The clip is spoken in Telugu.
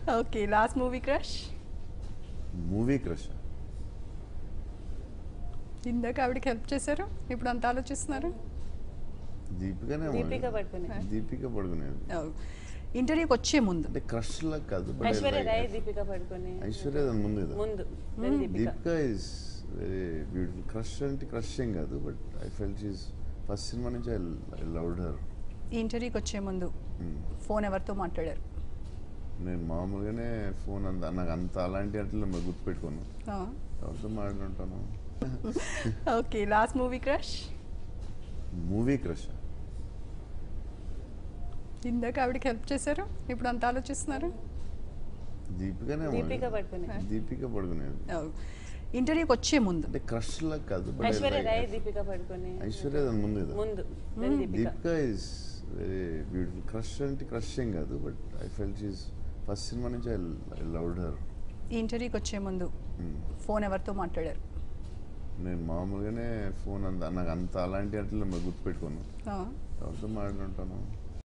Okay last movie crush movie crush ఇందాక ఆవిడకి హెల్ప్ చేశారు ఇప్పుడు అంత ఆలోచిస్తున్నారు దీపికనే దీపిక పడుకునే దీపిక పడుకునేది ఇంటర్వ్యూకి వచ్చే ముందు అంటే క్రష్ లా కాదు but I Aishwarya like Roy it. Deepika పడుకునే ఐశ్వర్య దాని ముందు ఇది. ముందు then Deepika Deepika is very beautiful crush అంటే క్రష్ ఏం కాదు but I felt she's first సినిమా నుంచి ఐ లవ్డ్ హర్ ఈ ఇంటర్వ్యూకి వచ్చే ముందు ఫోన్ ఎవరితో మాట్లాడారు నేను మామూలుగానే ఫోన్ అంత నాకు అంత అలాంటి అట్లా మరి గుర్తుపెట్టుకోను ఎవరితో మాట్లాడుంటాను okay last movie crush movie crush ఇందాక ఆవిడకి హెల్ప్ చేశారు ఇప్పుడు అంత ఆలోచిస్తున్నారు దీపికనే దీపిక పడుకునే దీపిక పడుకునేది ఇంటర్వ్యూకి వచ్చే ముందు అంటే క్రష్ లా కాదు but I Aishwarya like Roy it. Deepika పడుకునే ఐశ్వర్య దాని ముందు ఇది. ముందు then Deepika Deepika is very beautiful crush అంటే క్రష్ ఏం కాదు but I felt she's first సినిమా నుంచి ఐ లవ్డ్ హర్ ఈ ఇంటర్వ్యూకి వచ్చే ముందు ఫోన్ ఎవరితో మాట్లాడారు నేను మామూలుగానే ఫోన్ అంత నాకు అంత అలాంటి అట్లా మరి గుర్తుపెట్టుకోను ఎవరితో మాట్లాడుంటాను